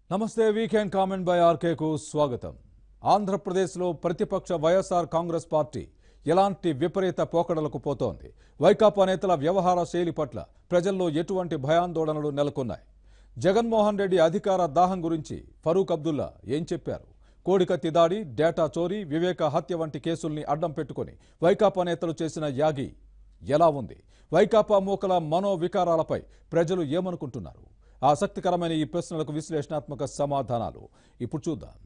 నమస్తే weekend comment by ఆర్కేకు స్వాగతం ఆంధ్రప్రదేశ్లో ప్రతిపక్ష వైఎస్ఆర్ కాంగ్రెస్ పార్టీ ఎలాంటి విపరీత పోకడలకు పోతోంది వైకాపా నేతల వ్యవహార శైలి పట్ల ప్రజల్లో ఎటువంటి భయాందోళనలు నెలకొన్నాయి జగన్మోహన్ రెడ్డి అధికార దాహం గురించి ఫరూక్ అబ్దుల్లా ఏం చెప్పారు కోడికత్తి దాడి డేటా చోరీ వివేక హత్య వంటి కేసుల్ని అడ్డం పెట్టుకొని వైకాపా నేతలు చేసిన యాగి ఎలా ఉంది వైకాపా మూకల మనోవికారాలపై ప్రజలు ఏమనుకుంటున్నారు ఆసక్తికరమైన ఈ ప్రశ్నలకు విశ్లేషణాత్మక సమాధానాలు ఇప్పుడు చూద్దాం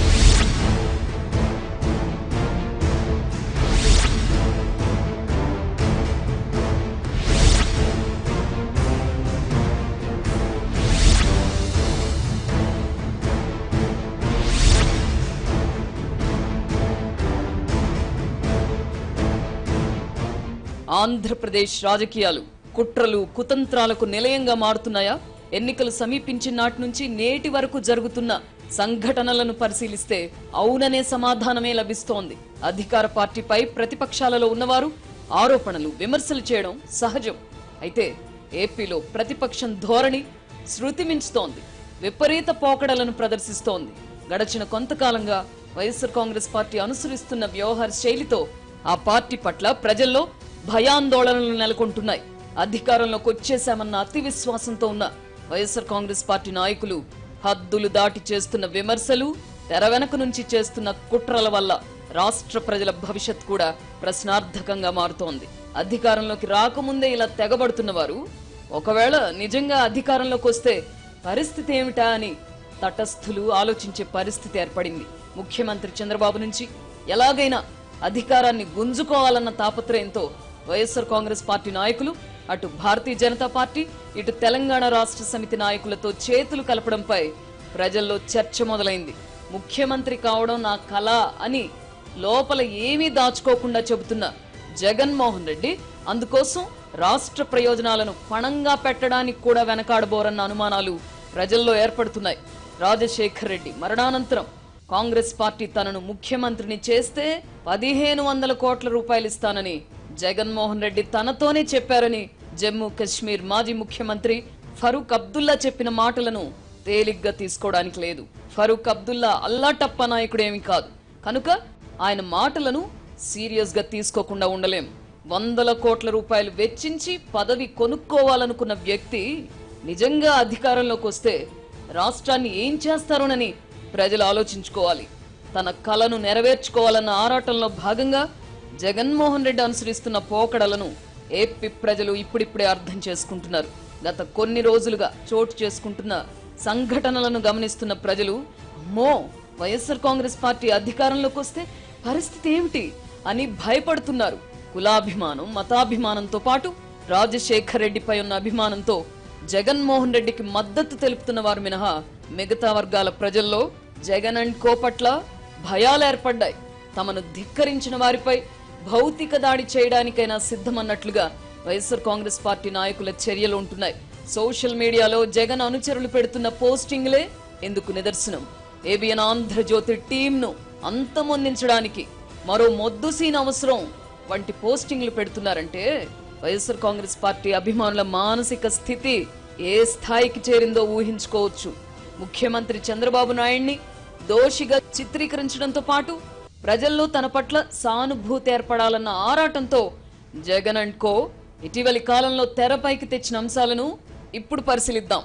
ఆంధ్రప్రదేశ్ రాజకీయాలు కుట్రలు కుతంత్రాలకు నిలయంగా మారుతున్నాయా ఎన్నికలు సమీపించిన నాటి నుంచి నేటి వరకు జరుగుతున్న సంఘటనలను పరిశీలిస్తే అవుననే సమాధానమే లభిస్తోంది అధికార పార్టీపై ప్రతిపక్షాలలో ఉన్నవారు ఆరోపణలు విమర్శలు చేయడం సహజం అయితే ఏపీలో ప్రతిపక్షం ధోరణి శృతి మించుతోంది విపరీత పోకడలను ప్రదర్శిస్తోంది గడచిన కొంతకాలంగా వైఎస్ఆర్ కాంగ్రెస్ పార్టీ అనుసరిస్తున్న వ్యవహార శైలితో ఆ పార్టీ పట్ల ప్రజల్లో భయాందోళనలు నెలకొంటున్నాయి అధికారంలోకి వచ్చేశామన్న అతి విశ్వాసంతో ఉన్న వైఎస్ఆర్ కాంగ్రెస్ పార్టీ నాయకులు హద్దులు దాటి చేస్తున్న విమర్శలు తెర వెనక నుంచి చేస్తున్న కుట్రల వల్ల రాష్ట్ర ప్రజల భవిష్యత్ కూడా ప్రశ్నార్థకంగా మారుతోంది అధికారంలోకి రాకముందే ఇలా తెగబడుతున్న వారు ఒకవేళ నిజంగా అధికారంలోకి వస్తే పరిస్థితి ఏమిటా అని తటస్థులు ఆలోచించే పరిస్థితి ఏర్పడింది ముఖ్యమంత్రి చంద్రబాబు నుంచి ఎలాగైనా అధికారాన్ని గుంజుకోవాలన్న తాపత్రయంతో వైఎస్ఆర్ కాంగ్రెస్ పార్టీ నాయకులు అటు భారతీయ జనతా పార్టీ ఇటు తెలంగాణ రాష్ట్ర సమితి నాయకులతో చేతులు కలపడంపై ప్రజల్లో చర్చ మొదలైంది ముఖ్యమంత్రి కావడం నా కళ అని లోపల ఏమీ దాచుకోకుండా చెబుతున్న జగన్మోహన్ రెడ్డి అందుకోసం రాష్ట్ర ప్రయోజనాలను పణంగా పెట్టడానికి కూడా వెనకాడబోరన్న అనుమానాలు ప్రజల్లో ఏర్పడుతున్నాయి రాజశేఖర్ రెడ్డి మరణానంతరం కాంగ్రెస్ పార్టీ తనను ముఖ్యమంత్రిని చేస్తే పదిహేను వందల కోట్ల రూపాయలు ఇస్తానని జగన్మోహన్ రెడ్డి తనతోనే చెప్పారని జమ్మూ కశ్మీర్ మాజీ ముఖ్యమంత్రి ఫరూక్ అబ్దుల్లా చెప్పిన మాటలను తేలిగ్గా తీసుకోవడానికి లేదు ఫరూక్ అబ్దుల్లా అల్లాటప్ప నాయకుడేమి కాదు కనుక ఆయన మాటలను సీరియస్ గా తీసుకోకుండా ఉండలేం వందల కోట్ల రూపాయలు వెచ్చించి పదవి కొనుక్కోవాలనుకున్న వ్యక్తి నిజంగా అధికారంలోకి వస్తే రాష్ట్రాన్ని ఏం చేస్తారోనని ప్రజలు ఆలోచించుకోవాలి తన కలను నెరవేర్చుకోవాలన్న ఆరాటంలో భాగంగా జగన్మోహన్ రెడ్డి అనుసరిస్తున్న పోకడలను ఏపీ ప్రజలు ఇప్పుడిప్పుడే అర్థం చేసుకుంటున్నారు గత కొన్ని రోజులుగా చోటు చేసుకుంటున్న సంఘటనలను గమనిస్తున్న ప్రజలు అమ్మో వైఎస్ఆర్ కాంగ్రెస్ పార్టీ అధికారంలోకి వస్తే పరిస్థితి ఏమిటి అని భయపడుతున్నారు కులాభిమానం మతాభిమానంతో పాటు రాజశేఖర్ రెడ్డిపై ఉన్న అభిమానంతో జగన్మోహన్ రెడ్డికి మద్దతు తెలుపుతున్న వారు మినహా మిగతా వర్గాల ప్రజల్లో జగన్ అండ్ కో పట్ల భయాలు ఏర్పడ్డాయి తమను ధిక్కరించిన వారిపై భౌతిక దాడి చేయడానికైనా సిద్ధమన్నట్లుగా వైఎస్ఆర్ కాంగ్రెస్ పార్టీ నాయకుల చర్యలు ఉంటున్నాయి సోషల్ మీడియాలో జగన్ అనుచరులు పెడుతున్న పోస్టింగ్లే ఎందుకు నిదర్శనం ఏబిఎన్ ఆంధ్రజ్యోతి టీంను అంతమొందించడానికి మరో మొద్దు సీన్ అవసరం వంటి పోస్టింగ్లు పెడుతున్నారంటే వైఎస్ఆర్ కాంగ్రెస్ పార్టీ అభిమానుల మానసిక స్థితి ఏ స్థాయికి చేరిందో ఊహించుకోవచ్చు ముఖ్యమంత్రి చంద్రబాబు నాయుడిని దోషిగా చిత్రీకరించడంతో పాటు ప్రజల్లో తన పట్ల సానుభూతి ఏర్పడాలన్న ఆరాటంతో జగన్ అండ్ కో ఇటీవలి కాలంలో తెరపైకి తెచ్చిన అంశాలను ఇప్పుడు పరిశీలిద్దాం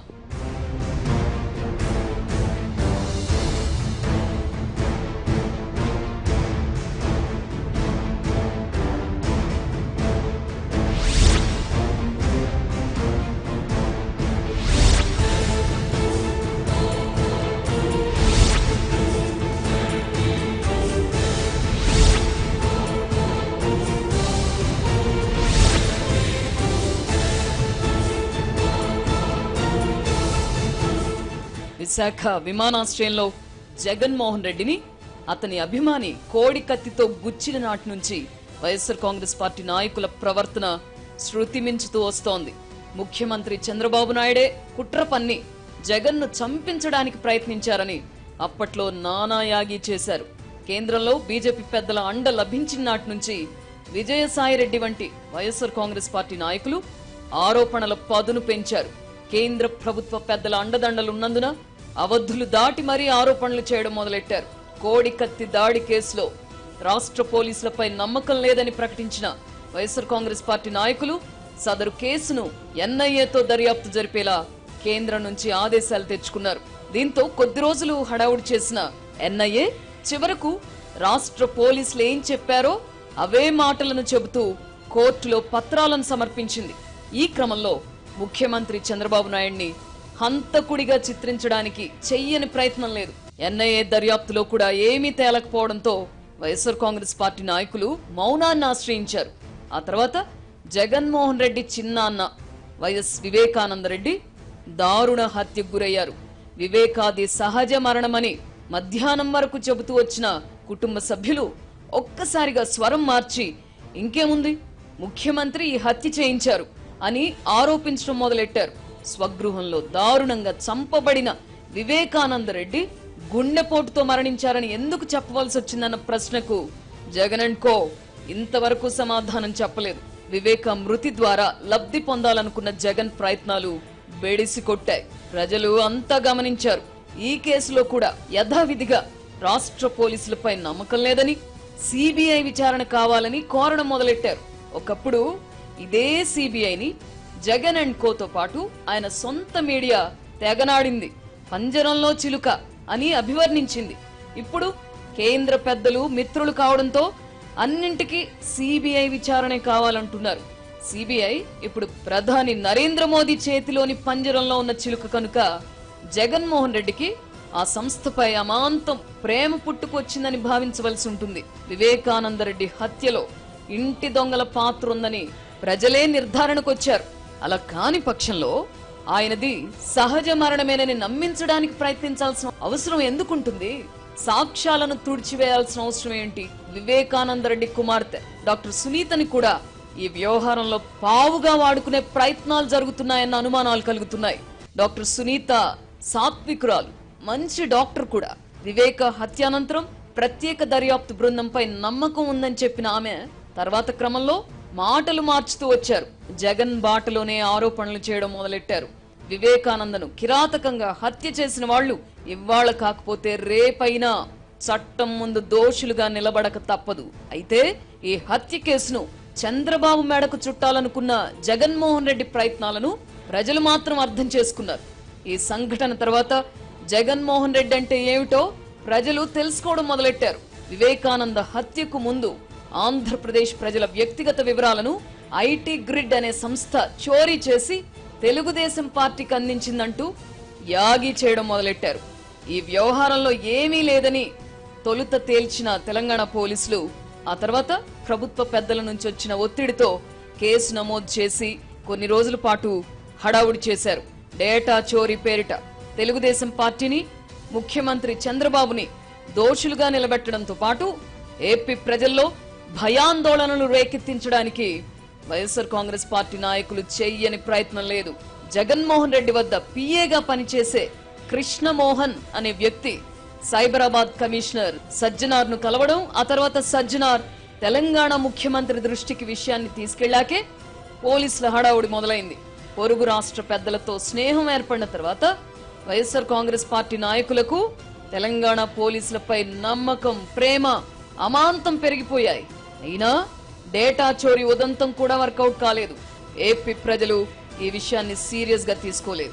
విశాఖ విమానాశ్రయంలో జగన్మోహన్ రెడ్డిని అతని అభిమాని కోడి కత్తితో గుచ్చిన నాటి నుంచి వైఎస్ఆర్ కాంగ్రెస్ పార్టీ నాయకుల ప్రవర్తన శృతి మించుతూ వస్తోంది ముఖ్యమంత్రి చంద్రబాబు నాయుడే కుట్ర పన్ని జగన్ను చంపించడానికి ప్రయత్నించారని అప్పట్లో నానాయాగి చేశారు కేంద్రంలో బీజేపీ పెద్దల అండ లభించిన నాటి నుంచి విజయసాయిరెడ్డి వంటి వైఎస్ఆర్ కాంగ్రెస్ పార్టీ నాయకులు ఆరోపణల పదును పెంచారు కేంద్ర ప్రభుత్వ పెద్దల అండదండలున్నందున అవధులు దాటి మరీ ఆరోపణలు చేయడం మొదలెట్టారు కోడి కత్తి దాడి కేసులో రాష్ట్ర పోలీసులపై నమ్మకం లేదని ప్రకటించిన వైఎస్ఆర్ కాంగ్రెస్ పార్టీ నాయకులు సదరు కేసును ఎన్ఐఏతో దర్యాప్తు జరిపేలా కేంద్రం నుంచి ఆదేశాలు తెచ్చుకున్నారు దీంతో కొద్ది రోజులు హడావుడి చేసిన ఎన్ఐఏ చివరకు రాష్ట్ర పోలీసులు ఏం చెప్పారో అవే మాటలను చెబుతూ కోర్టులో పత్రాలను సమర్పించింది ఈ క్రమంలో ముఖ్యమంత్రి చంద్రబాబు నాయుడిని హంతకుడిగా చిత్రించడానికి చెయ్యని ప్రయత్నం లేదు ఎన్ఐఏ దర్యాప్తులో కూడా ఏమీ తేలకపోవడంతో వైఎస్ఆర్ కాంగ్రెస్ పార్టీ నాయకులు మౌనాన్ని ఆశ్రయించారు ఆ తర్వాత జగన్మోహన్ రెడ్డి చిన్నాన్న వైఎస్ వివేకానంద రెడ్డి దారుణ హత్యకు గురయ్యారు వివేకాది సహజ మరణమని మధ్యాహ్నం వరకు చెబుతూ వచ్చిన కుటుంబ సభ్యులు ఒక్కసారిగా స్వరం మార్చి ఇంకేముంది ముఖ్యమంత్రి ఈ హత్య చేయించారు అని ఆరోపించడం మొదలెట్టారు స్వగృహంలో దారుణంగా చంపబడిన వివేకానంద రెడ్డి గుండెపోటుతో మరణించారని ఎందుకు చెప్పవలసి వచ్చిందన్న ప్రశ్నకు జగన్ అండ్ కో ఇంతవరకు సమాధానం చెప్పలేదు వివేక మృతి ద్వారా లబ్ధి పొందాలనుకున్న జగన్ ప్రయత్నాలు బెడిసి కొట్టాయి ప్రజలు అంతా గమనించారు ఈ కేసులో కూడా యథావిధిగా రాష్ట్ర పోలీసులపై నమ్మకం లేదని సిబిఐ విచారణ కావాలని కోరడం మొదలెట్టారు ఒకప్పుడు ఇదే సిబిఐని జగన్ అండ్ కోతో పాటు ఆయన సొంత మీడియా తెగనాడింది పంజరంలో చిలుక అని అభివర్ణించింది ఇప్పుడు కేంద్ర పెద్దలు మిత్రులు కావడంతో అన్నింటికీ సిబిఐ విచారణే కావాలంటున్నారు సిబిఐ ఇప్పుడు ప్రధాని నరేంద్ర మోదీ చేతిలోని పంజరంలో ఉన్న చిలుక కనుక జగన్మోహన్ రెడ్డికి ఆ సంస్థపై అమాంతం ప్రేమ పుట్టుకొచ్చిందని భావించవలసి ఉంటుంది వివేకానంద రెడ్డి హత్యలో ఇంటి దొంగల పాత్ర ఉందని ప్రజలే నిర్ధారణకొచ్చారు అలా కాని పక్షంలో ఆయనది సహజ మరణమేనని నమ్మించడానికి ప్రయత్నించాల్సిన అవసరం ఎందుకుంటుంది సాక్ష్యాలను తుడిచివేయాల్సిన అవసరం ఏంటి వివేకానంద రెడ్డి కుమార్తె డాక్టర్ సునీతని కూడా ఈ వ్యవహారంలో పావుగా వాడుకునే ప్రయత్నాలు జరుగుతున్నాయన్న అనుమానాలు కలుగుతున్నాయి డాక్టర్ సునీత సాత్వికురాలు మంచి డాక్టర్ కూడా వివేక హత్యానంతరం ప్రత్యేక దర్యాప్తు బృందంపై నమ్మకం ఉందని చెప్పిన ఆమె తర్వాత క్రమంలో మాటలు మార్చుతూ వచ్చారు జగన్ బాటలోనే ఆరోపణలు చేయడం మొదలెట్టారు వివేకానందను కిరాతకంగా హత్య చేసిన వాళ్ళు ఇవాళ కాకపోతే రేపైనా చట్టం ముందు దోషులుగా నిలబడక తప్పదు అయితే ఈ హత్య కేసును చంద్రబాబు మేడకు చుట్టాలనుకున్న జగన్మోహన్ రెడ్డి ప్రయత్నాలను ప్రజలు మాత్రం అర్థం చేసుకున్నారు ఈ సంఘటన తర్వాత జగన్మోహన్ రెడ్డి అంటే ఏమిటో ప్రజలు తెలుసుకోవడం మొదలెట్టారు వివేకానంద హత్యకు ముందు ఆంధ్రప్రదేశ్ ప్రజల వ్యక్తిగత వివరాలను ఐటీ గ్రిడ్ అనే సంస్థ చోరీ చేసి తెలుగుదేశం పార్టీకి అందించిందంటూ యాగి చేయడం మొదలెట్టారు ఈ వ్యవహారంలో ఏమీ లేదని తొలుత తేల్చిన తెలంగాణ పోలీసులు ఆ తర్వాత ప్రభుత్వ పెద్దల నుంచి వచ్చిన ఒత్తిడితో కేసు నమోదు చేసి కొన్ని రోజుల పాటు హడావుడి చేశారు డేటా చోరీ పేరిట తెలుగుదేశం పార్టీని ముఖ్యమంత్రి చంద్రబాబుని దోషులుగా నిలబెట్టడంతో పాటు ఏపీ ప్రజల్లో భయాందోళనలు రేకెత్తించడానికి వైఎస్ఆర్ కాంగ్రెస్ పార్టీ నాయకులు చెయ్యని ప్రయత్నం లేదు జగన్మోహన్ రెడ్డి వద్ద పిఏగా పనిచేసే కృష్ణమోహన్ అనే వ్యక్తి సైబరాబాద్ కమిషనర్ సజ్జనార్ ను కలవడం ఆ తర్వాత సజ్జనార్ తెలంగాణ ముఖ్యమంత్రి దృష్టికి విషయాన్ని తీసుకెళ్లాకే పోలీసుల హడావుడి మొదలైంది పొరుగు రాష్ట్ర పెద్దలతో స్నేహం ఏర్పడిన తర్వాత వైఎస్ఆర్ కాంగ్రెస్ పార్టీ నాయకులకు తెలంగాణ పోలీసులపై నమ్మకం ప్రేమ అమాంతం పెరిగిపోయాయి అయినా డేటా చోరీ ఉదంతం కూడా వర్కౌట్ కాలేదు ఏపీ ప్రజలు ఈ విషయాన్ని సీరియస్ గా తీసుకోలేదు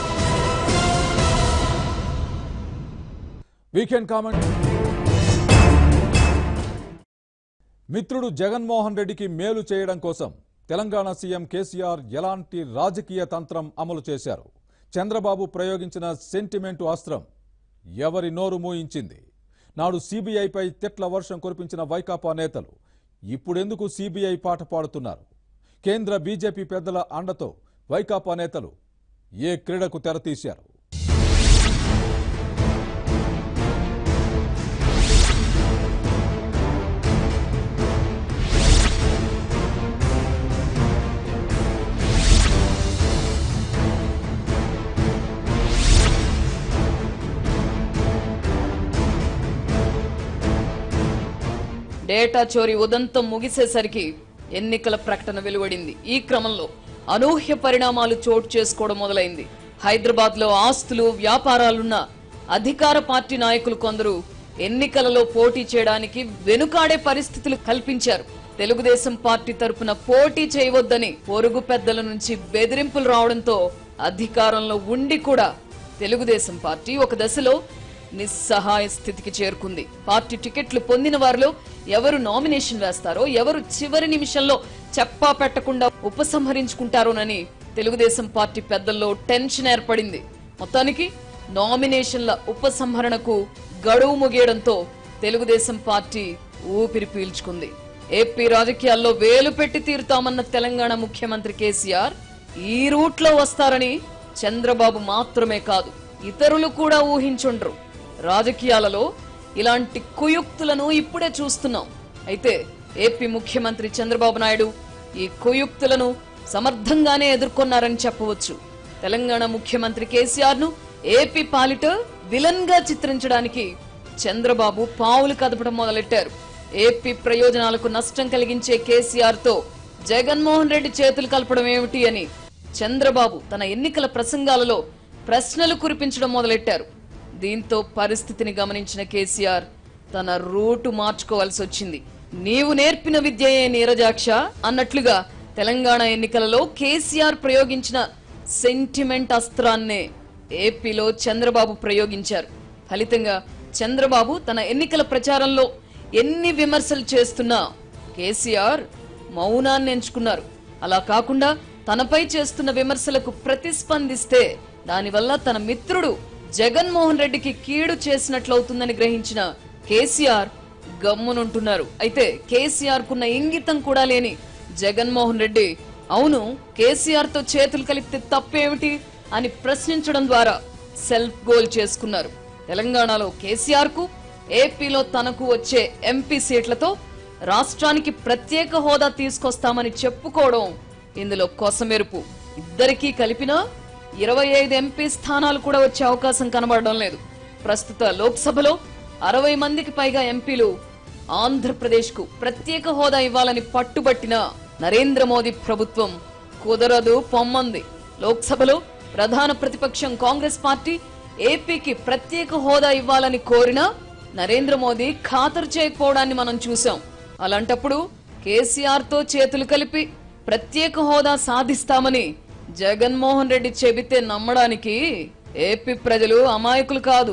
వీకెండ్ కామెంట్ మిత్రుడు జగన్మోహన్ రెడ్డికి మేలు చేయడం కోసం తెలంగాణ సీఎం కేసీఆర్ ఎలాంటి రాజకీయ తంత్రం అమలు చేశారు చంద్రబాబు ప్రయోగించిన సెంటిమెంటు అస్త్రం ఎవరి నోరు మూయించింది నాడు సీబీఐపై తిట్ల వర్షం కురిపించిన వైకాపా నేతలు ఇప్పుడెందుకు సీబీఐ పాట పాడుతున్నారు కేంద్ర బీజేపీ పెద్దల అండతో వైకాపా నేతలు ఏ క్రీడకు తెరతీశారు డేటా చోరీ ఉదంతం ముగిసేసరికి ఎన్నికల ప్రకటన వెలువడింది ఈ క్రమంలో అనూహ్య పరిణామాలు చోటు చేసుకోవడం మొదలైంది హైదరాబాద్ లో ఆస్తులు వ్యాపారాలున్న అధికార పార్టీ నాయకులు కొందరు ఎన్నికలలో పోటీ చేయడానికి వెనుకాడే పరిస్థితులు కల్పించారు తెలుగుదేశం పార్టీ తరపున పోటీ చేయవద్దని పొరుగు పెద్దల నుంచి బెదిరింపులు రావడంతో అధికారంలో ఉండి కూడా తెలుగుదేశం పార్టీ ఒక దశలో నిస్సహాయ స్థితికి చేరుకుంది పార్టీ టికెట్లు పొందిన వారిలో ఎవరు నామినేషన్ వేస్తారో ఎవరు చివరి నిమిషంలో చెప్పా పెట్టకుండా ఉపసంహరించుకుంటారోనని తెలుగుదేశం పార్టీ పెద్దల్లో టెన్షన్ ఏర్పడింది మొత్తానికి నామినేషన్ల ఉపసంహరణకు గడువు ముగియడంతో తెలుగుదేశం పార్టీ ఊపిరి పీల్చుకుంది ఏపీ రాజకీయాల్లో వేలు పెట్టి తీరుతామన్న తెలంగాణ ముఖ్యమంత్రి కేసీఆర్ ఈ రూట్లో వస్తారని చంద్రబాబు మాత్రమే కాదు ఇతరులు కూడా ఊహించుండ్రు రాజకీయాలలో ఇలాంటి కుయుక్తులను ఇప్పుడే చూస్తున్నాం అయితే ఏపీ ముఖ్యమంత్రి చంద్రబాబు నాయుడు ఈ కుయుక్తులను సమర్థంగానే ఎదుర్కొన్నారని చెప్పవచ్చు తెలంగాణ ముఖ్యమంత్రి కేసీఆర్ ను ఏపీ పాలిట విలన్ గా చిత్రించడానికి చంద్రబాబు పావులు కదపడం మొదలెట్టారు ఏపీ ప్రయోజనాలకు నష్టం కలిగించే కేసీఆర్ తో జగన్మోహన్ రెడ్డి చేతులు కలపడం ఏమిటి అని చంద్రబాబు తన ఎన్నికల ప్రసంగాలలో ప్రశ్నలు కురిపించడం మొదలెట్టారు దీంతో పరిస్థితిని గమనించిన కేసీఆర్ తన రూటు మార్చుకోవాల్సి వచ్చింది నీవు నేర్పిన విద్యయే నీరజాక్ష అన్నట్లుగా తెలంగాణ ఎన్నికలలో కేసీఆర్ ప్రయోగించిన సెంటిమెంట్ అస్త్రాన్నే ఏపీలో చంద్రబాబు ప్రయోగించారు ఫలితంగా చంద్రబాబు తన ఎన్నికల ప్రచారంలో ఎన్ని విమర్శలు చేస్తున్నా కేసీఆర్ మౌనాన్ని ఎంచుకున్నారు అలా కాకుండా తనపై చేస్తున్న విమర్శలకు ప్రతిస్పందిస్తే దానివల్ల తన మిత్రుడు జగన్మోహన్ రెడ్డికి కీడు చేసినట్లవుతుందని గ్రహించిన కేసీఆర్ గమ్మునుంటున్నారు అయితే కేసీఆర్ కున్న ఇంగితం కూడా లేని జగన్మోహన్ రెడ్డి అవును కేసీఆర్ తో చేతులు కలిపితే తప్పేమిటి అని ప్రశ్నించడం ద్వారా సెల్ఫ్ గోల్ చేసుకున్నారు తెలంగాణలో కేసీఆర్ కు ఏపీలో తనకు వచ్చే ఎంపీ సీట్లతో రాష్ట్రానికి ప్రత్యేక హోదా తీసుకొస్తామని చెప్పుకోవడం ఇందులో కొసమెరుపు ఇద్దరికీ కలిపినా ఇరవై ఐదు ఎంపీ స్థానాలు కూడా వచ్చే అవకాశం కనబడడం లేదు ప్రస్తుత లోక్సభలో అరవై మందికి పైగా ఎంపీలు ఆంధ్రప్రదేశ్ కు ప్రత్యేక హోదా ఇవ్వాలని పట్టుబట్టిన నరేంద్ర మోదీ ప్రభుత్వం కుదరదు పొమ్మంది లోక్సభలో ప్రధాన ప్రతిపక్షం కాంగ్రెస్ పార్టీ ఏపీకి ప్రత్యేక హోదా ఇవ్వాలని కోరినా నరేంద్ర మోదీ ఖాతరు చేయకపోవడాన్ని మనం చూసాం అలాంటప్పుడు కేసీఆర్ తో చేతులు కలిపి ప్రత్యేక హోదా సాధిస్తామని జగన్మోహన్ రెడ్డి చెబితే నమ్మడానికి ఏపీ ప్రజలు అమాయకులు కాదు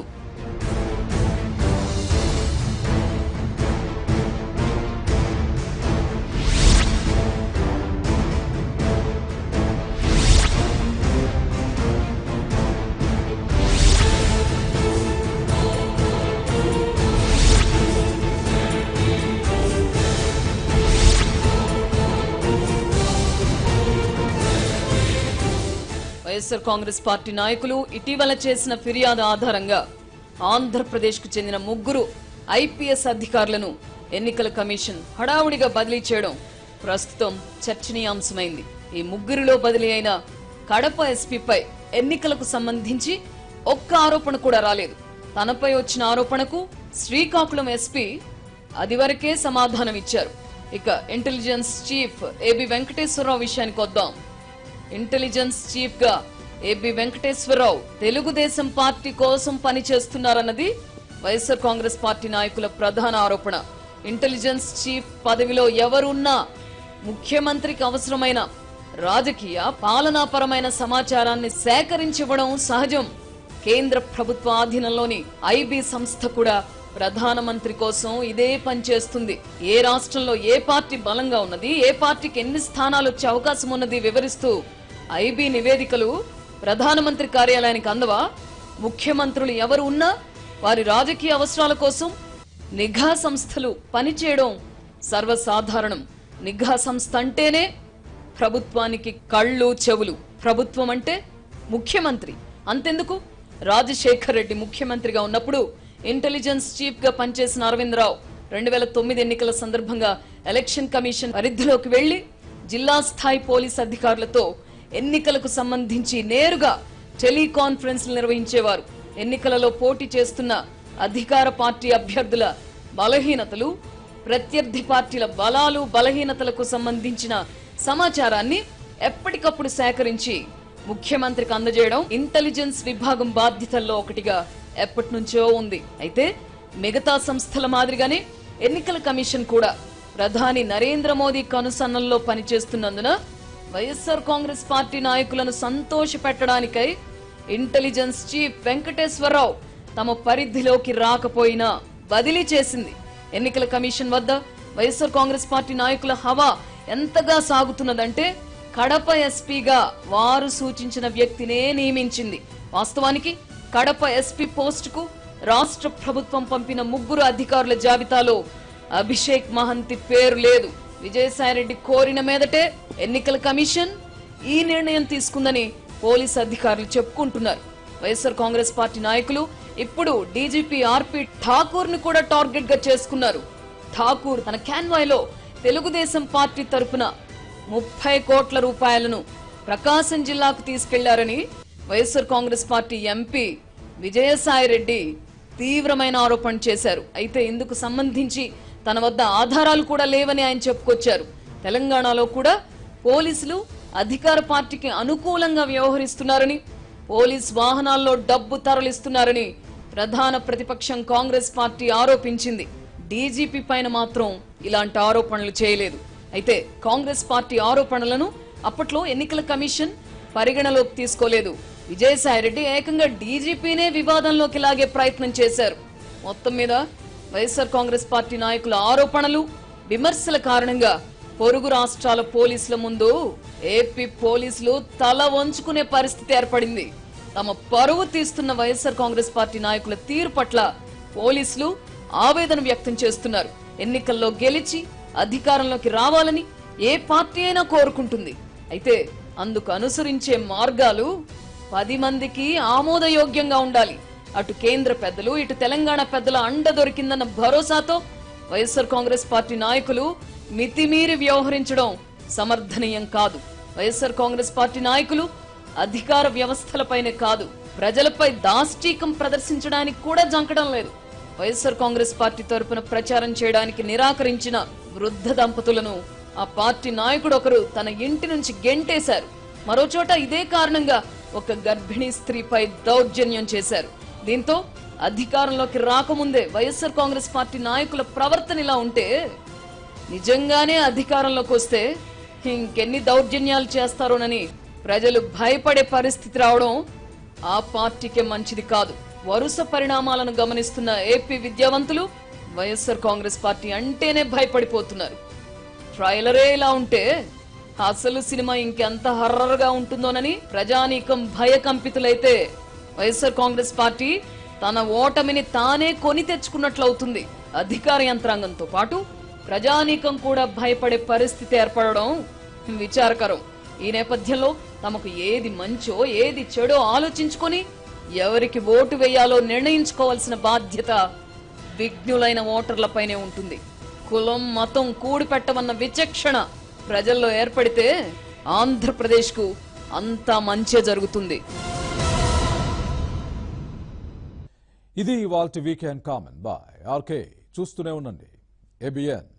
వైఎస్ఆర్ కాంగ్రెస్ పార్టీ నాయకులు ఇటీవల చేసిన ఫిర్యాదు ఆధారంగా ఆంధ్రప్రదేశ్ కు చెందిన ముగ్గురు ఐపీఎస్ అధికారులను ఎన్నికల కమిషన్ హడావుడిగా బదిలీ చేయడం ప్రస్తుతం చర్చనీయాంశమైంది ఈ ముగ్గురిలో బదిలీ అయిన కడప ఎస్పీపై ఎన్నికలకు సంబంధించి ఒక్క ఆరోపణ కూడా రాలేదు తనపై వచ్చిన ఆరోపణకు శ్రీకాకుళం ఎస్పీ అది వరకే సమాధానం ఇచ్చారు ఇక ఇంటెలిజెన్స్ చీఫ్ ఏబి వెంకటేశ్వరరావు విషయానికి వద్దాం ఇంటెలిజెన్స్ చీఫ్ గా ఏబి వెంకటేశ్వరరావు తెలుగుదేశం పార్టీ కోసం పనిచేస్తున్నారన్నది వైఎస్ఆర్ కాంగ్రెస్ పార్టీ నాయకుల ప్రధాన ఆరోపణ ఇంటెలిజెన్స్ చీఫ్ పదవిలో ఎవరున్నా ముఖ్యమంత్రికి అవసరమైన రాజకీయ పాలనాపరమైన సమాచారాన్ని సేకరించివ్వడం సహజం కేంద్ర ప్రభుత్వ ఆధీనంలోని ఐబీ సంస్థ కూడా ప్రధానమంత్రి కోసం ఇదే పని చేస్తుంది ఏ రాష్ట్రంలో ఏ పార్టీ బలంగా ఉన్నది ఏ పార్టీకి ఎన్ని స్థానాలు వచ్చే అవకాశం ఉన్నది వివరిస్తూ ఐబీ నివేదికలు ప్రధానమంత్రి కార్యాలయానికి అందవా ముఖ్యమంత్రులు ఎవరు ఉన్నా వారి రాజకీయ అవసరాల కోసం నిఘా సంస్థలు పనిచేయడం సర్వసాధారణం నిఘా సంస్థ అంటేనే ప్రభుత్వానికి కళ్ళు చెవులు ప్రభుత్వం అంటే ముఖ్యమంత్రి అంతెందుకు రాజశేఖర్ రెడ్డి ముఖ్యమంత్రిగా ఉన్నప్పుడు ఇంటెలిజెన్స్ చీఫ్ గా పనిచేసిన అరవింద్ రావు రెండు వేల తొమ్మిది ఎన్నికల సందర్భంగా ఎలక్షన్ కమిషన్ పరిధిలోకి వెళ్లి జిల్లా స్థాయి పోలీస్ అధికారులతో ఎన్నికలకు సంబంధించి నేరుగా టెలికాన్ఫరెన్స్ నిర్వహించేవారు ఎన్నికలలో పోటీ చేస్తున్న అధికార పార్టీ అభ్యర్థుల బలహీనతలు ప్రత్యర్థి పార్టీల బలాలు బలహీనతలకు సంబంధించిన సమాచారాన్ని ఎప్పటికప్పుడు సేకరించి ముఖ్యమంత్రికి అందజేయడం ఇంటెలిజెన్స్ విభాగం బాధ్యతల్లో ఒకటిగా ఎప్పటి నుంచో ఉంది అయితే మిగతా సంస్థల మాదిరిగానే ఎన్నికల కమిషన్ కూడా ప్రధాని నరేంద్ర మోదీ కనుసన్నల్లో పనిచేస్తున్నందున వైఎస్ఆర్ కాంగ్రెస్ పార్టీ నాయకులను సంతోష పెట్టడానికై ఇంటెలిజెన్స్ చీఫ్ వెంకటేశ్వరరావు తమ పరిధిలోకి రాకపోయినా బదిలీ చేసింది ఎన్నికల కమిషన్ వద్ద వైఎస్ఆర్ కాంగ్రెస్ పార్టీ నాయకుల హవా ఎంతగా సాగుతున్నదంటే కడప ఎస్పీగా వారు సూచించిన వ్యక్తినే నియమించింది వాస్తవానికి కడప ఎస్పీ పోస్టుకు రాష్ట్ర ప్రభుత్వం పంపిన ముగ్గురు అధికారుల జాబితాలో అభిషేక్ మహంతి పేరు లేదు విజయసాయిరెడ్డి కోరిన మీదటే ఎన్నికల కమిషన్ ఈ నిర్ణయం తీసుకుందని పోలీస్ అధికారులు చెప్పుకుంటున్నారు వైఎస్ఆర్ కాంగ్రెస్ పార్టీ నాయకులు ఇప్పుడు డీజీపీ ఆర్పి ఠాకూర్ ను కూడా టార్గెట్ గా చేసుకున్నారు ఠాకూర్ తన క్యాన్వాయ్లో తెలుగుదేశం పార్టీ తరపున ముప్పై కోట్ల రూపాయలను ప్రకాశం జిల్లాకు తీసుకెళ్లారని YSR Congress party MP Vijayasai Reddy తీవ్రమైన ఆరోపణ చేశారు అయితే ఇందుకు సంబంధించి తన వద్ద ఆధారాలు కూడా లేవని ఆయన చెప్పుకొచ్చారు తెలంగాణలో కూడా పోలీసులు అధికార పార్టీకి అనుకూలంగా వ్యవహరిస్తున్నారని పోలీస్ వాహనాల్లో డబ్బు తరలిస్తున్నారని ప్రధాన ప్రతిపక్షం కాంగ్రెస్ పార్టీ ఆరోపించింది డీజీపీ పైన మాత్రం ఇలాంటి ఆరోపణలు చేయలేదు అయితే కాంగ్రెస్ పార్టీ ఆరోపణలను అప్పట్లో ఎన్నికల కమిషన్ పరిగణలోకి తీసుకోలేదు విజయసాయిరెడ్డి ఏకంగా డీజీపీనే వివాదంలోకి లాగే ప్రయత్నం చేశారు మొత్తం మీద వైఎస్ఆర్ కాంగ్రెస్ పార్టీ నాయకుల ఆరోపణలు విమర్శల కారణంగా పొరుగు రాష్ట్రాల పోలీసుల ముందు ఏపీ పోలీసులు తల వంచుకునే పరిస్థితి ఏర్పడింది తమ పరువు తీస్తున్న వైఎస్ఆర్ కాంగ్రెస్ పార్టీ నాయకుల తీరు పట్ల పోలీసులు ఆవేదన వ్యక్తం చేస్తున్నారు ఎన్నికల్లో గెలిచి అధికారంలోకి రావాలని ఏ పార్టీ అయినా కోరుకుంటుంది అయితే అందుకు అనుసరించే మార్గాలు పది మందికి ఆమోదయోగ్యంగా ఉండాలి అటు కేంద్ర పెద్దలు ఇటు తెలంగాణ పెద్దల అండ దొరికిందన్న భరోసాతో వైఎస్ఆర్ కాంగ్రెస్ పార్టీ నాయకులు మితిమీరి వ్యవహరించడం సమర్థనీయం కాదు వైఎస్ఆర్ కాంగ్రెస్ పార్టీ నాయకులు అధికార వ్యవస్థలపైనే కాదు ప్రజలపై దాష్టీకం ప్రదర్శించడానికి కూడా జంకడం లేదు వైఎస్ఆర్ కాంగ్రెస్ పార్టీ తరపున ప్రచారం చేయడానికి నిరాకరించిన వృద్ధ దంపతులను ఆ పార్టీ నాయకుడు ఒకరు తన ఇంటి నుంచి గెంటేశారు మరోచోట ఇదే కారణంగా ఒక గర్భిణీ స్త్రీపై దౌర్జన్యం చేశారు దీంతో అధికారంలోకి రాకముందే వైఎస్ఆర్ కాంగ్రెస్ పార్టీ నాయకుల ప్రవర్తన ఇలా ఉంటే నిజంగానే అధికారంలోకి వస్తే ఇంకెన్ని దౌర్జన్యాలు చేస్తారోనని ప్రజలు భయపడే పరిస్థితి రావడం ఆ పార్టీకే మంచిది కాదు వరుస పరిణామాలను గమనిస్తున్న ఏపీ విద్యావంతులు వైఎస్ఆర్ కాంగ్రెస్ పార్టీ అంటేనే భయపడిపోతున్నారు ట్రైలరే ఇలా ఉంటే అసలు సినిమా ఇంకెంత హర్రర్గా ఉంటుందోనని ప్రజానీకం భయకంపితులైతే వైఎస్ఆర్ కాంగ్రెస్ పార్టీ తన ఓటమిని తానే కొని తెచ్చుకున్నట్లవుతుంది అధికార యంత్రాంగంతో పాటు ప్రజానీకం కూడా భయపడే పరిస్థితి ఏర్పడడం విచారకరం ఈ నేపథ్యంలో తమకు ఏది మంచో ఏది చెడో ఆలోచించుకొని ఎవరికి ఓటు వేయాలో నిర్ణయించుకోవాల్సిన బాధ్యత విఘ్నులైన ఓటర్లపైనే ఉంటుంది కులం మతం కూడిపెట్టమన్న విచక్షణ ప్రజల్లో ఏర్పడితే ఆంధ్రప్రదేశ్కు అంతా మంచే జరుగుతుంది ఇది ఇవాల్టి వీకెండ్ కామన్ బాయ్ ఆర్కే చూస్తూనే ఉండండి ఏబిఎన్